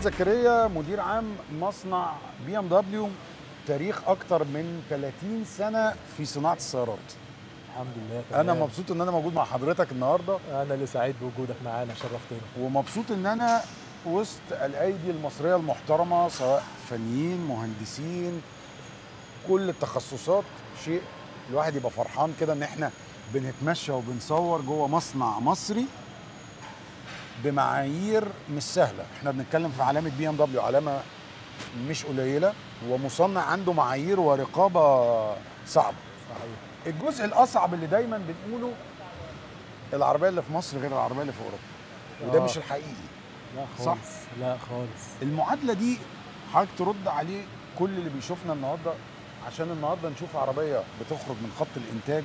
زكريا مدير عام مصنع بي ام دبليو تاريخ اكتر من 30 سنه في صناعه السيارات الحمد لله انا تمام. مبسوط ان انا موجود مع حضرتك النهارده انا اللي سعيد بوجودك معانا شرفتنا ومبسوط ان انا وسط الايدي المصريه المحترمه سواء فنيين مهندسين كل التخصصات شيء الواحد يبقى فرحان كده ان احنا بنتمشى وبنصور جوه مصنع مصري بمعايير مش سهله احنا بنتكلم في علامه بي ام دبليو علامه مش قليله ومصنع عنده معايير ورقابه صعبه صحيح الجزء الاصعب اللي دايما بنقوله العربيه اللي في مصر غير العربيه اللي في اوروبا وده آه. مش الحقيقي لا صح. خالص لا خالص المعادله دي حضرتك ترد عليه كل اللي بيشوفنا النهارده عشان النهارده نشوف عربيه بتخرج من خط الانتاج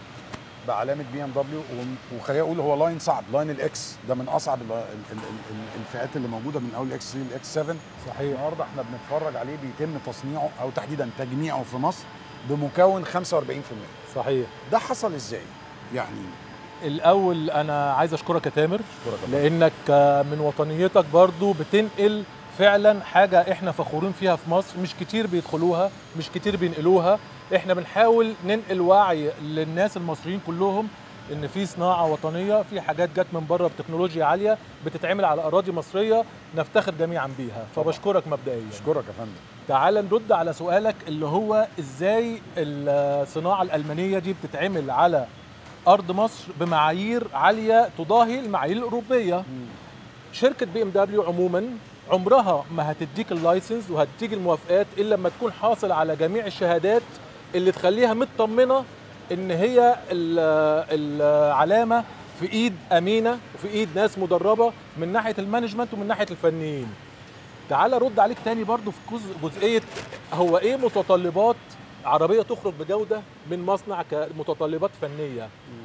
بعلامه بي ام دبليو وخليني اقول هو لاين صعب لاين الاكس ده من اصعب ال- ال- ال- ال- الفئات اللي موجوده من اول الاكس 3 للاكس 7 صحيح النهارده احنا بنتفرج عليه بيتم تصنيعه او تحديدا تجميعه في مصر بمكون 45% صحيح ده حصل ازاي؟ يعني الاول انا عايز اشكرك يا تامر شكرا جدا. لانك آه، من وطنيتك برضو بتنقل فعلا حاجه احنا فخورين فيها في مصر مش كتير بيدخلوها مش كتير بينقلوها احنا بنحاول ننقل وعي للناس المصريين كلهم ان في صناعه وطنيه في حاجات جت من بره بتكنولوجيا عاليه بتتعمل على اراضي مصريه نفتخر جميعا بيها فبشكرك مبدئيا اشكرك يا فندم تعال نرد على سؤالك اللي هو ازاي الصناعه الالمانيه دي بتتعمل على ارض مصر بمعايير عاليه تضاهي المعايير الاوروبيه شركه بي ام دبليو عموما عمرها ما هتديك اللايسنس وهتديك الموافقات الا لما تكون حاصل على جميع الشهادات اللي تخليها مطمنه ان هي ال- العلامه في ايد امينه وفي ايد ناس مدربه من ناحيه المانجمنت ومن ناحيه الفنيين تعال رد عليك تاني برضو في جزء جزئيه هو ايه متطلبات عربيه تخرج بجوده من مصنع كمتطلبات فنيه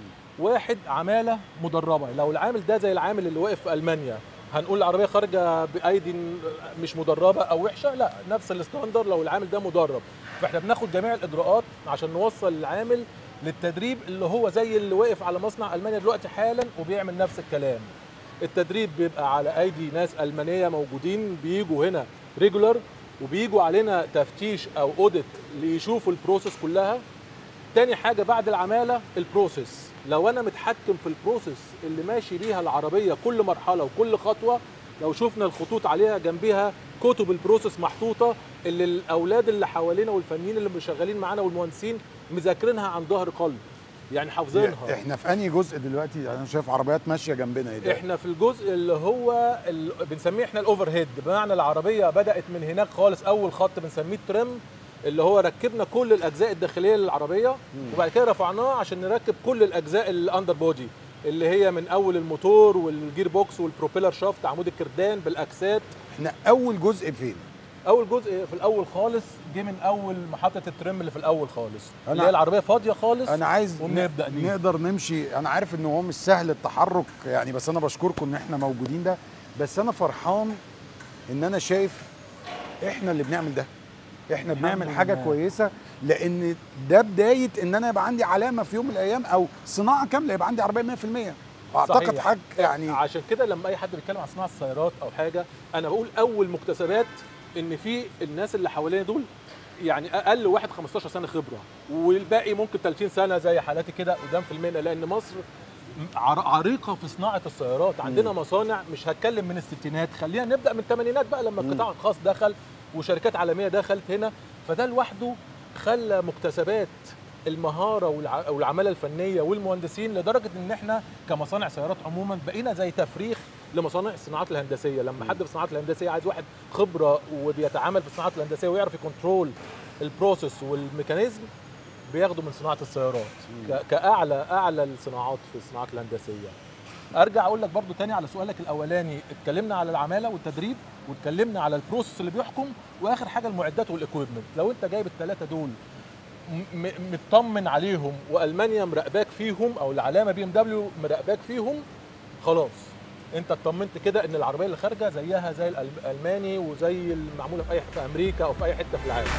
واحد عماله مدربه لو العامل ده زي العامل اللي واقف في المانيا هنقول العربيه خارجه بايدي مش مدربه او وحشه لا نفس الستاندر لو العامل ده مدرب فاحنا بناخد جميع الاجراءات عشان نوصل العامل للتدريب اللي هو زي اللي واقف على مصنع المانيا دلوقتي حالا وبيعمل نفس الكلام التدريب بيبقى على ايدي ناس المانيه موجودين بيجوا هنا ريجولار وبيجوا علينا تفتيش او اوديت ليشوفوا البروسيس كلها تاني حاجه بعد العماله البروسيس لو انا متحكم في البروسيس اللي ماشي بيها العربيه كل مرحله وكل خطوه لو شفنا الخطوط عليها جنبها كتب البروسيس محطوطه اللي الاولاد اللي حوالينا والفنيين اللي شغالين معانا والمهندسين مذاكرينها عن ظهر قلب يعني حافظينها احنا في انهي جزء دلوقتي انا شايف عربيات ماشيه جنبنا ايه ده احنا في الجزء اللي هو ال... بنسميه احنا الاوفر هيد بمعنى العربيه بدات من هناك خالص اول خط بنسميه ترم اللي هو ركبنا كل الاجزاء الداخليه للعربيه وبعد كده رفعناه عشان نركب كل الاجزاء الاندر بودي اللي هي من اول الموتور والجير بوكس والبروبيلر شافت عمود الكردان بالاكسات احنا اول جزء فين اول جزء في الاول خالص جه من اول محطه الترم اللي في الاول خالص أنا- اللي هي العربيه فاضيه خالص انا عايز ونبدا ن- دي. نقدر نمشي انا عارف ان هو مش سهل التحرك يعني بس انا بشكركم ان احنا موجودين ده بس انا فرحان ان انا شايف احنا اللي بنعمل ده احنا بنعمل حاجه لله. كويسه لان ده بدايه ان انا يبقى عندي علامه في يوم من الايام او صناعه كامله يبقى عندي عربيه 100% اعتقد صحيح. حاجه يعني عشان كده لما اي حد بيتكلم عن صناعه السيارات او حاجه انا بقول اول مكتسبات ان في الناس اللي حوالينا دول يعني اقل واحد 15 سنه خبره والباقي ممكن 30 سنه زي حالاتي كده قدام في المهنه لان مصر عر- عريقه في صناعه السيارات عندنا مصانع مش هتكلم من الستينات خلينا نبدا من الثمانينات بقى لما القطاع الخاص دخل وشركات عالميه دخلت هنا فده لوحده خلى مكتسبات المهاره والع- والعماله الفنيه والمهندسين لدرجه ان احنا كمصانع سيارات عموما بقينا زي تفريخ لمصانع الصناعات الهندسيه لما حد في الصناعات الهندسيه عايز واحد خبره وبيتعامل في الصناعات الهندسيه ويعرف يكنترول البروسيس والميكانيزم بياخده من صناعه السيارات ك- كاعلى اعلى الصناعات في الصناعات الهندسيه ارجع اقول لك برضو تاني على سؤالك الاولاني اتكلمنا على العماله والتدريب واتكلمنا على البروسيس اللي بيحكم واخر حاجه المعدات والاكويبمنت لو انت جايب الثلاثه دول م- م- مطمن عليهم والمانيا مراقباك فيهم او العلامه بي ام دبليو مراقباك فيهم خلاص انت اطمنت كده ان العربيه اللي خارجه زيها زي الألم- الالماني وزي المعموله في اي حته في امريكا او في اي حته في العالم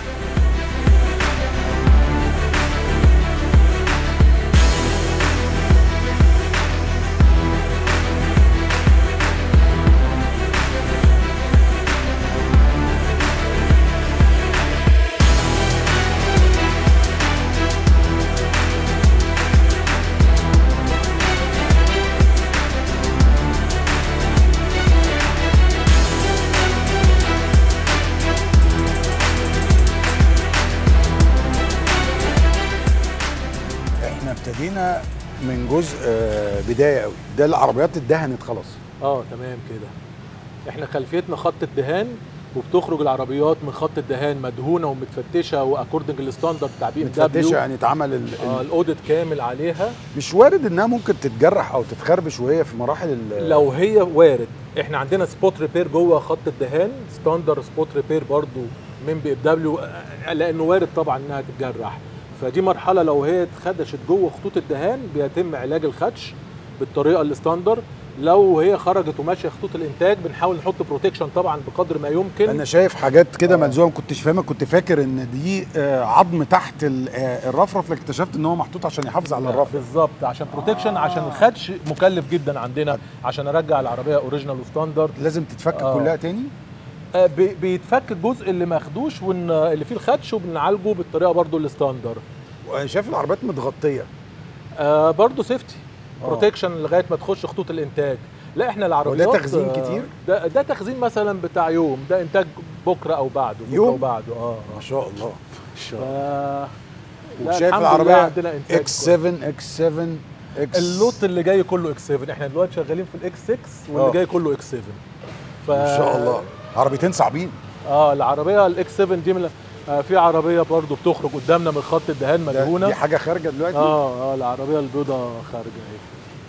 جينا من جزء آه، بدايه قوي ده العربيات اتدهنت خلاص اه تمام كده احنا خلفيتنا خط الدهان وبتخرج العربيات من خط الدهان مدهونه ومتفتشه واكوردنج الستاندرد بتاع بي ام متفتشه دبليو يعني اتعمل ال... آه ال... الاوديت كامل عليها مش وارد انها ممكن تتجرح او تتخربش وهي في مراحل ال... لو هي وارد احنا عندنا سبوت ريبير جوه خط الدهان ستاندر سبوت ريبير برضو من بي ام دبليو لانه وارد طبعا انها تتجرح فدي مرحله لو هي اتخدشت جوه خطوط الدهان بيتم علاج الخدش بالطريقه الستاندر لو هي خرجت وماشيه خطوط الانتاج بنحاول نحط بروتكشن طبعا بقدر ما يمكن انا شايف حاجات كده آه. ملزومه ما كنتش فاهمها كنت فاكر ان دي آه، عظم تحت ال- آه، الرفرف لكن اكتشفت ان هو محطوط عشان يحافظ على الرفرف بالظبط عشان بروتكشن آه. عشان الخدش مكلف جدا عندنا عشان ارجع العربيه اوريجينال وستاندرد لازم تتفك آه. كلها تاني آه، بي- بيتفك الجزء اللي ماخدوش ون... اللي فيه الخدش وبنعالجه بالطريقه برضو الستاندر وانا شايف العربيات متغطيه آه برضو سيفتي آه. بروتكشن لغايه ما تخش خطوط الانتاج لا احنا العربيات تخزين آه، كتير؟ ده, ده تخزين مثلا بتاع يوم ده انتاج بكره او بعده بكره يوم؟ وبعده اه ما شاء الله ف... لا، وشايف الحمد لله العربيه عندنا إنتاج اكس 7 اكس 7 اكس اللوت اللي جاي كله اكس 7 احنا دلوقتي شغالين في الاكس 6 واللي آه. جاي كله اكس 7 ف... ما شاء الله عربيتين صعبين اه العربيه الاكس 7 دي من آه في عربيه برضو بتخرج قدامنا من خط الدهان ده- مدهونه دي حاجه خارجه دلوقتي اه اه العربيه البيضاء خارجه اهي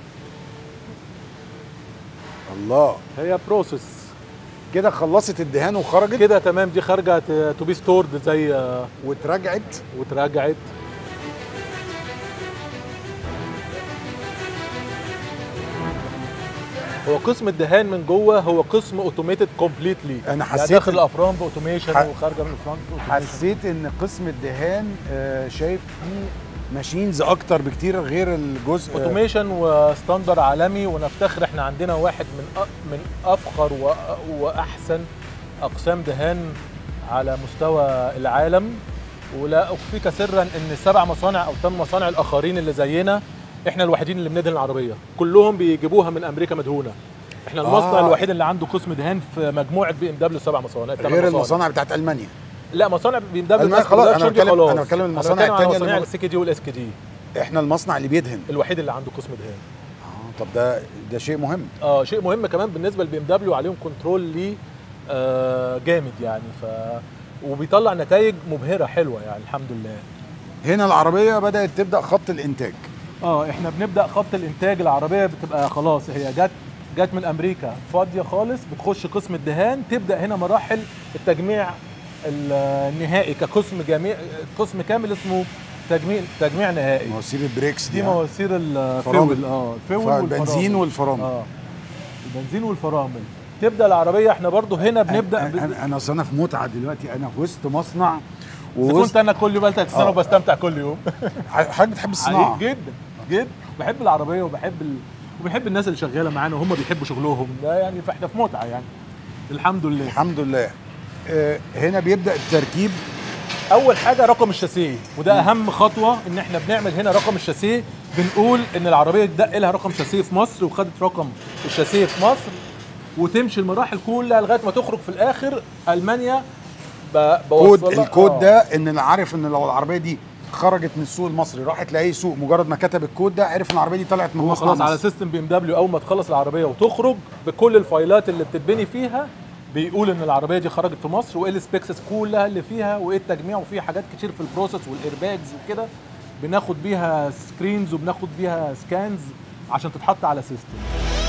الله هي بروسيس كده خلصت الدهان وخرجت كده تمام دي خارجه تو بي ستورد زي آه، واترجعت واتراجعت هو قسم الدهان من جوه هو قسم اوتوميتد كومبليتلي أنا حسيت داخل إن- الافران باوتوميشن ح- وخارجه من الفرونت باوتوميشن حسيت ان قسم الدهان آه، شايف فيه ماشينز اكتر بكتير غير الجزء اوتوميشن وستاندر عالمي ونفتخر احنا عندنا واحد من أ- من افخر وأ- واحسن اقسام دهان على مستوى العالم ولا اخفيك سرا ان السبع مصانع او ثمان مصانع الاخرين اللي زينا احنا الوحيدين اللي بندهن العربيه كلهم بيجيبوها من امريكا مدهونه احنا المصنع آه. الوحيد اللي عنده قسم دهان في مجموعه بي ام دبليو سبع مصانع تمن غير مصانع. المصانع بتاعت المانيا لا مصانع بي ام دبليو المانيا خلاص، أنا دي بتكلم- خلاص أنا بتكلم المصانع بتكلم على التانية اللي مصانع مو- السي كي دي والاس كي دي احنا المصنع اللي بيدهن الوحيد اللي عنده قسم دهان آه، طب ده ده شيء مهم اه شيء مهم كمان بالنسبه للبي ام دبليو عليهم كنترول ليه آه جامد يعني ف وبيطلع نتائج مبهره حلوه يعني الحمد لله هنا العربيه بدات تبدا خط الانتاج اه احنا بنبدا خط الانتاج العربيه بتبقى خلاص هي جت جت من امريكا فاضيه خالص بتخش قسم الدهان تبدا هنا مراحل التجميع ال- النهائي كقسم جميع قسم كامل اسمه تجميع تجميع نهائي مواسير البريكس دي دي مواسير الفيول فرامل. اه الفيول البنزين والفرامل اه البنزين والفرامل تبدا العربيه احنا برضو هنا بنبدا انا انا, أنا أصل انا في متعه دلوقتي انا في وسط مصنع إذا ووسط كنت انا كل يوم بقالي 30 سنه آه. وبستمتع كل يوم حضرتك بتحب الصناعه حقيقي جدا جدا بحب العربيه وبحب ال... وبحب الناس اللي شغاله معانا وهم بيحبوا شغلهم ده يعني فاحنا في متعه يعني الحمد لله الحمد لله آه، هنا بيبدا التركيب اول حاجه رقم الشاسيه وده اهم خطوه ان احنا بنعمل هنا رقم الشاسيه بنقول ان العربيه اتدق لها رقم شاسيه في مصر وخدت رقم الشاسيه في مصر وتمشي المراحل كلها لغايه ما تخرج في الاخر المانيا ب- كود بوصلها- الكود آه. ده ان انا عارف ان لو العربيه دي خرجت من السوق المصري راحت لاي سوق مجرد ما كتب الكود ده عرف ان العربيه دي طلعت من هو مصنع خلاص على مصر. سيستم بي ام دبليو اول ما تخلص العربيه وتخرج بكل الفايلات اللي بتتبني فيها بيقول ان العربيه دي خرجت في مصر وايه السبيكسز كلها اللي فيها وايه التجميع وفيها حاجات كتير في البروسيس والايرباجز وكده بناخد بيها سكرينز وبناخد بيها سكانز عشان تتحط على سيستم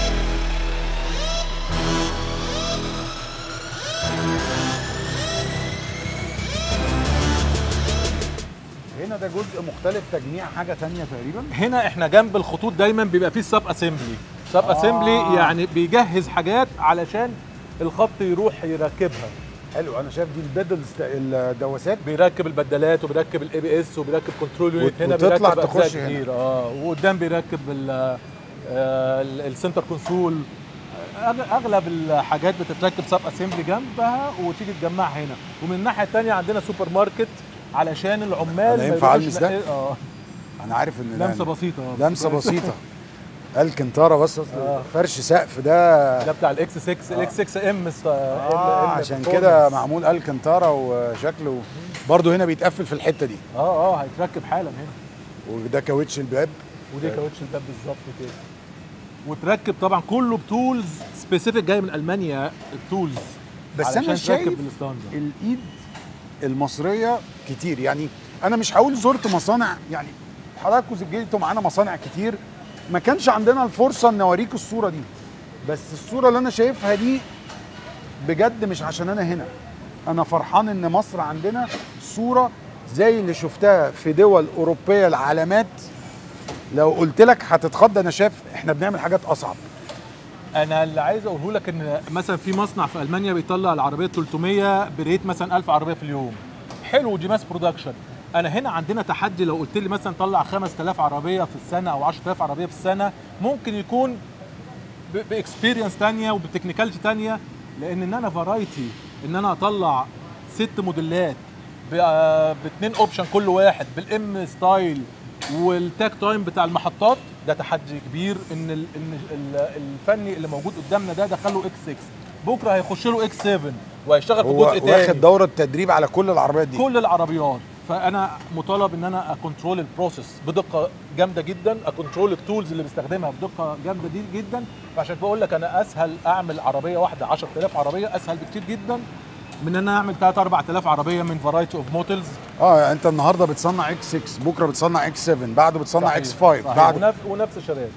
هنا ده جزء مختلف تجميع حاجه تانية تقريبا هنا احنا جنب الخطوط دايما بيبقى فيه السب اسمبلي سب آه. اسمبلي يعني بيجهز حاجات علشان الخط يروح يركبها حلو انا شايف دي البدلز الدواسات بيركب البدلات وبيركب الاي بي اس وبيركب كنترول يونت وت- هنا وتطلع بيركب أجزاء تخش هنا. كتير اه وقدام بيركب ال- آه، ال- السنتر كونسول أغ- اغلب الحاجات بتتركب سب اسمبلي جنبها وتيجي تجمعها هنا ومن الناحيه الثانيه عندنا سوبر ماركت علشان العمال أنا ما ينفع يبقوش ألمس ده؟ نق- اه انا عارف ان ده لمسه بسيطه آه. لمسه بسيطه الكنتاره بس أصل آه. فرش سقف ده ده بتاع الاكس 6 الاكس 6 ام آه عشان كده معمول الكنتاره وشكله برضه هنا بيتقفل في الحته دي اه اه هيتركب حالا هنا وده كاوتش الباب ودي كاوتش الباب بالظبط كده وتركب طبعا كله بتولز سبيسيفيك جاي من المانيا التولز بس علشان انا شايف تركب بالستاندرد الايد المصريه كتير يعني انا مش هقول زرت مصانع يعني حضراتكم سجلتوا معانا مصانع كتير ما كانش عندنا الفرصه ان اوريك الصوره دي بس الصوره اللي انا شايفها دي بجد مش عشان انا هنا انا فرحان ان مصر عندنا صوره زي اللي شفتها في دول اوروبيه العلامات لو قلت لك هتتخض انا شايف احنا بنعمل حاجات اصعب انا اللي عايز اقوله لك ان مثلا في مصنع في المانيا بيطلع العربيه 300 بريت مثلا 1000 عربيه في اليوم حلو دي ماس برودكشن انا هنا عندنا تحدي لو قلت لي مثلا طلع 5000 عربيه في السنه او 10000 عربيه في السنه ممكن يكون باكسبيرينس تانية وبتكنيكاليتي تانية لان ان انا فرايتي ان انا اطلع ست موديلات ب- باتنين اوبشن كل واحد بالام ستايل والتاك تايم بتاع المحطات ده تحدي كبير ان ال ان ال الفني اللي موجود قدامنا ده دخله اكس 6 بكره هيخش له اكس 7 وهيشتغل في هو جزء تاني واخد دوره تدريب على كل العربيات دي كل العربيات فانا مطالب ان انا اكونترول البروسيس بدقه جامده جدا اكونترول التولز اللي بستخدمها بدقه جامده دي جدا فعشان بقول لك انا اسهل اعمل عربيه واحده 10000 عربيه اسهل بكتير جدا من ان انا اعمل 3 4000 عربيه من فرايتي اوف موتلز اه انت النهارده بتصنع اكس 6 بكره بتصنع اكس 7 بعده بتصنع اكس 5 بعد ونفس, ونفس الشباب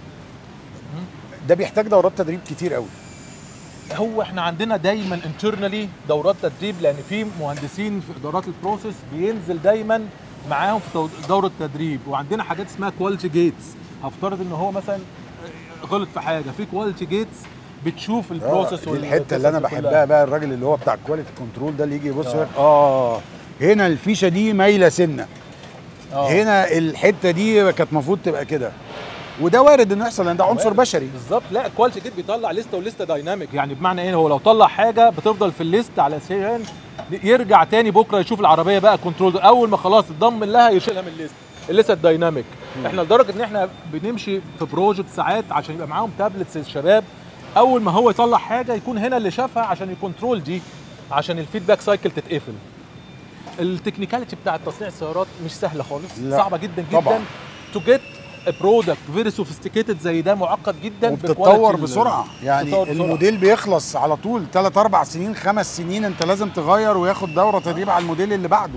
ده بيحتاج دورات تدريب كتير قوي هو احنا عندنا دايما انترنالي دورات تدريب لان في مهندسين في ادارات البروسيس بينزل دايما معاهم في دو- دوره تدريب وعندنا حاجات اسمها كواليتي جيتس هفترض ان هو مثلا غلط في حاجه في كواليتي جيتس بتشوف البروسيس دي الحته اللي انا والقصص دي بحبها كلها. بقى الراجل اللي هو بتاع الكواليتي كنترول ده اللي يجي يبص آه. يقول لك اه هنا الفيشه دي مايله سنه آه. هنا الحته دي كانت المفروض تبقى كده وده وارد انه يحصل لان ده عنصر بشري بالظبط لا الكواليتي جيت بيطلع لسته ولسته دايناميك يعني بمعنى ايه هو لو طلع حاجه بتفضل في الليست على سيان يرجع تاني بكره يشوف العربيه بقى كنترول اول ما خلاص اتضمن لها يشيلها من الليست الليست الدايناميك احنا لدرجه ان احنا بنمشي في بروجكت ساعات عشان يبقى معاهم تابلتس الشباب اول ما هو يطلع حاجه يكون هنا اللي شافها عشان يكنترول دي عشان الفيدباك سايكل تتقفل التكنيكاليتي بتاعه تصنيع السيارات مش سهله خالص لا. صعبه جدا طبعاً. جدا تو جيت برودكت فيري سوفيستيكيتد زي ده معقد جدا وبتتطور بكواليتي ال- بسرعه يعني بتتطور بسرعة. الموديل بيخلص على طول 3 4 سنين 5 سنين انت لازم تغير وياخد دوره تدريب على الموديل اللي بعده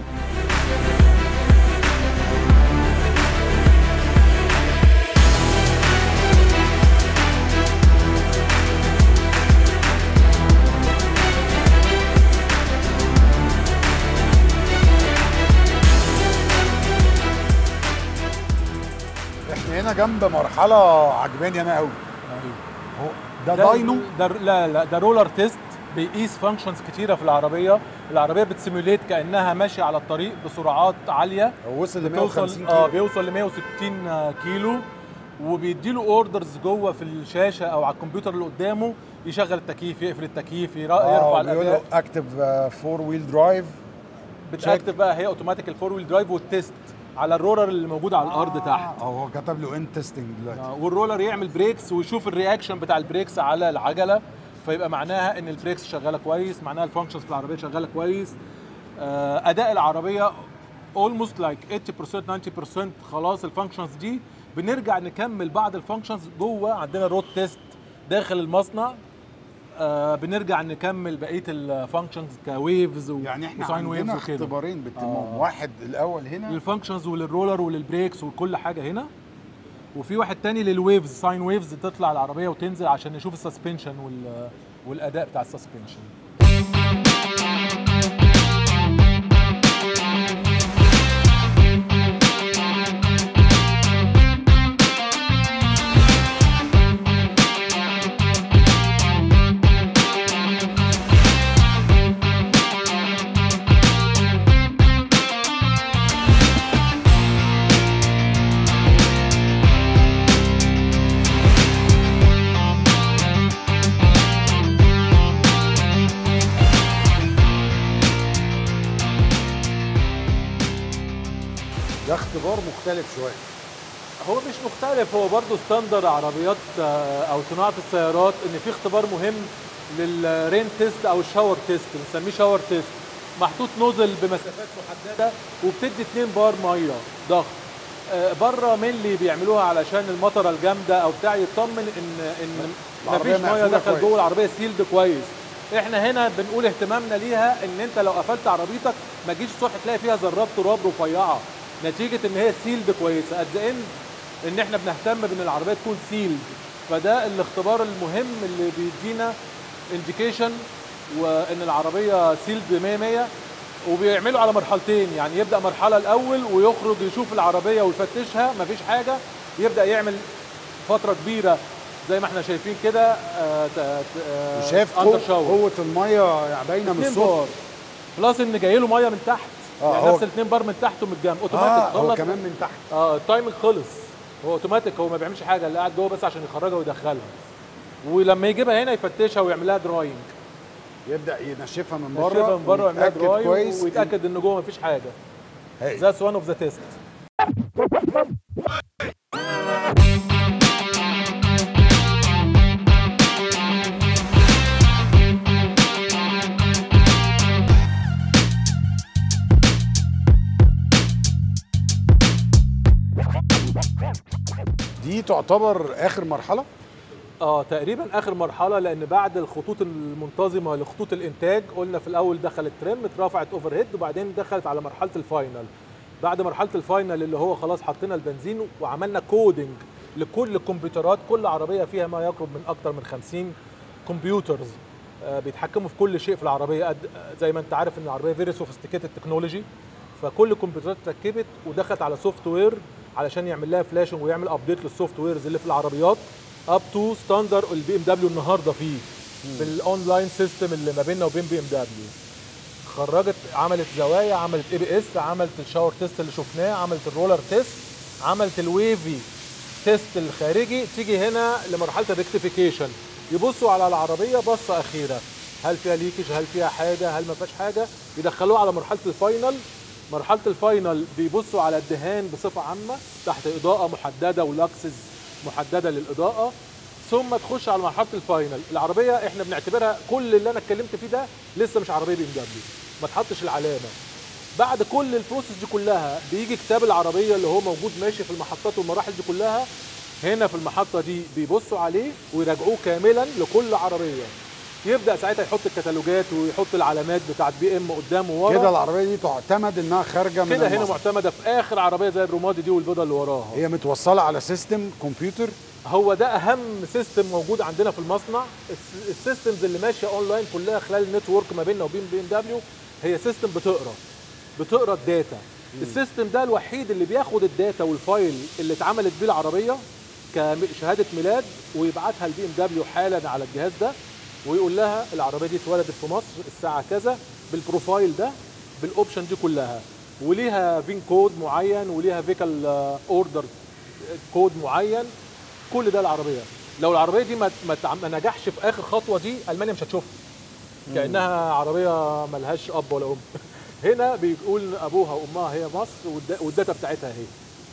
احنا هنا جنب مرحله عجباني انا قوي هو ده داينو ده لا لا ده رولر تيست بيقيس فانكشنز كتيره في العربيه العربيه بتسيموليت كانها ماشيه على الطريق بسرعات عاليه هو وصل ل بتوصل 150 اه كيلو بيوصل ل 160 كيلو وبيديله اوردرز جوه في الشاشه او على الكمبيوتر اللي قدامه يشغل التكييف يقفل التكييف يرا- يرفع بيقول له الاداء اكتف فور ويل درايف بتاكتف بقى هي اوتوماتيك الفور ويل درايف والتيست على الرولر اللي موجود على الارض تحت هو كتب له ان تيستنج دلوقتي آه، والرولر يعمل بريكس ويشوف الرياكشن بتاع البريكس على العجله فيبقى معناها ان البريكس شغاله كويس معناها الفانكشنز في العربيه شغاله كويس آه، اداء العربيه اولموست لايك 80% 90% خلاص الفانكشنز دي بنرجع نكمل بعض الفانكشنز جوه عندنا رود تيست داخل المصنع آه بنرجع نكمل بقيه الفانكشنز كويفز و يعني احنا وساين عندنا ويفز وكده اختبارين بالتمام آه. واحد الاول هنا للفانكشنز وللرولر وللبريكس وكل حاجه هنا وفي واحد تاني للويفز ساين ويفز تطلع العربيه وتنزل عشان نشوف السسبنشن وال والاداء بتاع السسبنشن ده اختبار مختلف شويه هو مش مختلف هو برضه ستاندر عربيات آه، او صناعه السيارات ان في اختبار مهم للرين تيست او الشاور تيست بنسميه شاور تيست محطوط نوزل بمسافات محدده وبتدي 2 بار ميه ضغط بره مين اللي بيعملوها علشان المطره الجامده او بتاع يطمن ان ان العربية مفيش ميه مقفولة دخل كويس. جوه العربيه سيلد كويس احنا هنا بنقول اهتمامنا ليها ان انت لو قفلت عربيتك ما تجيش الصبح تلاقي فيها ذرات تراب رفيعه نتيجه ان هي سيلد كويسه قد ايه ان احنا بنهتم بان العربيه تكون سيلد فده الاختبار المهم اللي بيدينا انديكيشن وان العربيه سيلد 100 100 وبيعملوا على مرحلتين يعني يبدا مرحله الاول ويخرج يشوف العربيه ويفتشها مفيش حاجه يبدا يعمل فتره كبيره زي ما احنا شايفين كده آه، ت- آه، وشاف اندر قوة, شاور قوة المية يعني باينة من اتنين الصوت بار بلس ان جاي له ميه من تحت آه، يعني هو- نفس الاثنين بار من تحت ومن الجنب اه اوتوماتيك هو خلص كمان من تحت اه التايمنج خلص هو اوتوماتيك هو ما بيعملش حاجه اللي قاعد جوه بس عشان يخرجها ويدخلها ولما يجيبها هنا يفتشها ويعمل لها دراينج يبدأ ينشفها من بره يشوفها من بره ويعملها ويتأكد دراينج كويس ويتاكد ان جوه مفيش حاجه هاي. That's one of the test دي تعتبر آخر مرحلة اه تقريبا اخر مرحله لان بعد الخطوط المنتظمه لخطوط الانتاج قلنا في الاول دخلت ترم اترفعت اوفر هيد وبعدين دخلت على مرحله الفاينل بعد مرحله الفاينل اللي هو خلاص حطينا البنزين وعملنا كودنج لكل الكمبيوترات كل عربيه فيها ما يقرب من اكتر من 50 كمبيوترز آه، بيتحكموا في كل شيء في العربيه قد زي ما انت عارف ان العربيه فيري سوفيستيكيتد تكنولوجي فكل الكمبيوترات اتركبت ودخلت على سوفت وير علشان يعمل لها فلاشنج ويعمل ابديت للسوفت ويرز اللي في العربيات اب تو ستاندر البي ام دبليو النهارده فيه بالاونلاين سيستم اللي ما بيننا وبين بي ام دبليو خرجت عملت زوايا عملت اي بي اس عملت الشاور تيست اللي شفناه عملت الرولر تيست عملت الويفي تيست الخارجي تيجي هنا لمرحله الريكتيفيكيشن يبصوا على العربيه بصه اخيره هل فيها ليكج هل فيها حاجه هل ما فيهاش حاجه يدخلوها على مرحله الفاينل مرحله الفاينل بيبصوا على الدهان بصفه عامه تحت اضاءه محدده ولاكسز محدده للاضاءه ثم تخش على مرحله الفاينل العربيه احنا بنعتبرها كل اللي انا اتكلمت فيه ده لسه مش عربيه بي ام دبليو ما تحطش العلامه بعد كل البروسيس دي كلها بيجي كتاب العربيه اللي هو موجود ماشي في المحطات والمراحل دي كلها هنا في المحطه دي بيبصوا عليه ويراجعوه كاملا لكل عربيه يبدا ساعتها يحط الكتالوجات ويحط العلامات بتاعت بي ام قدام وورا كده العربية دي تعتمد إنها خارجة من كده هنا المصنع. معتمده في اخر عربيه زي الرمادي دي والبيضه اللي وراها هي متوصلة على سيستم كمبيوتر هو ده اهم سيستم موجود عندنا في المصنع الس- السيستمز اللي ماشيه اونلاين كلها خلال النتورك ما بيننا وبين بي ام دبليو هي سيستم بتقرا بتقرا الداتا السيستم ده الوحيد اللي بياخد الداتا والفايل اللي اتعملت بيه العربيه كشهاده ميلاد ويبعتها لبي ام دبليو حالا على الجهاز ده ويقول لها العربيه دي اتولدت في مصر الساعه كذا بالبروفايل ده بالاوبشن دي كلها وليها فين كود معين وليها فيكال اوردر كود معين كل ده العربيه لو العربيه دي ما ما تع- ما نجحش في اخر خطوه دي المانيا مش هتشوفها كانها عربيه ملهاش اب ولا ام هنا بيقول ابوها وامها هي مصر والدا- والداتا بتاعتها هي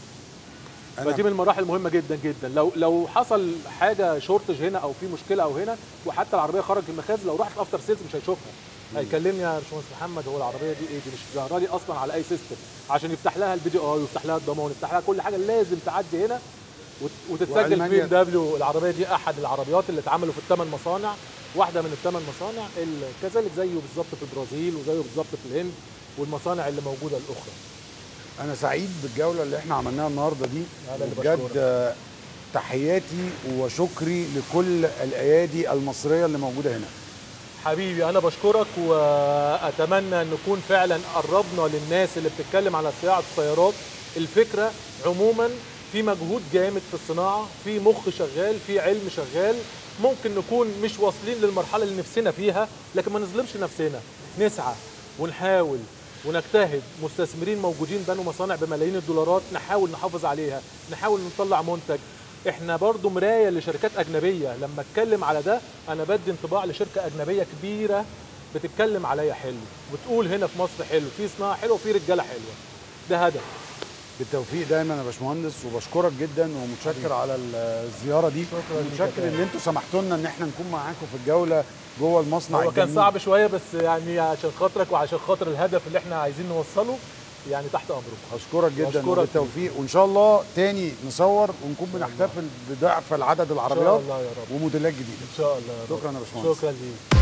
أنا فدي من المراحل المهمه جدا جدا لو لو حصل حاجه شورتج هنا او في مشكله او هنا وحتى العربيه خرجت من المخازن لو راحت افتر سيلز مش هيشوفها هيكلمني يا باشمهندس محمد هو العربيه دي ايه دي مش ظاهره لي اصلا على اي سيستم عشان يفتح لها البي دي اي ويفتح لها الضمان يفتح لها كل حاجه لازم تعدي هنا وت- وتتسجل في بي وألمانيا- ام دبليو العربيه دي احد العربيات اللي اتعملوا في الثمان مصانع واحده من الثمان مصانع ال- كذلك زيه بالظبط في البرازيل وزيه بالظبط في الهند والمصانع اللي موجوده الاخرى أنا سعيد بالجولة اللي إحنا عملناها النهاردة دي أنا اللي بجد بشكرك. آه، تحياتي وشكري لكل الأيادي المصرية اللي موجودة هنا حبيبي انا بشكرك واتمنى ان نكون فعلا قربنا للناس اللي بتتكلم على صناعه السيارات الفكره عموما في مجهود جامد في الصناعه في مخ شغال في علم شغال ممكن نكون مش واصلين للمرحله اللي نفسنا فيها لكن ما نظلمش نفسنا نسعى ونحاول ونجتهد مستثمرين موجودين بنوا مصانع بملايين الدولارات نحاول نحافظ عليها نحاول نطلع منتج احنا برضو مرايه لشركات اجنبيه لما اتكلم على ده انا بدي انطباع لشركه اجنبيه كبيره بتتكلم عليا حلو وتقول هنا في مصر حلو في صناعه حلوه وفي رجاله حلوه ده هدف بالتوفيق دايما يا باشمهندس وبشكرك جدا ومتشكر على الزياره دي شكراً ليك ومتشكر يا ان انتوا سمحتوا لنا ان احنا نكون معاكم في الجوله جوه المصنع هو كان الجميل. صعب شويه بس يعني عشان خاطرك وعشان خاطر الهدف اللي احنا عايزين نوصله يعني تحت امرك اشكرك جدا أشكرك. وبالتوفيق وان شاء الله تاني نصور ونكون بنحتفل بضعف العدد ان شاء العربيات الله يا رب وموديلات جديده ان شاء الله يا رب شكرا يا باشمهندس شكرا ليك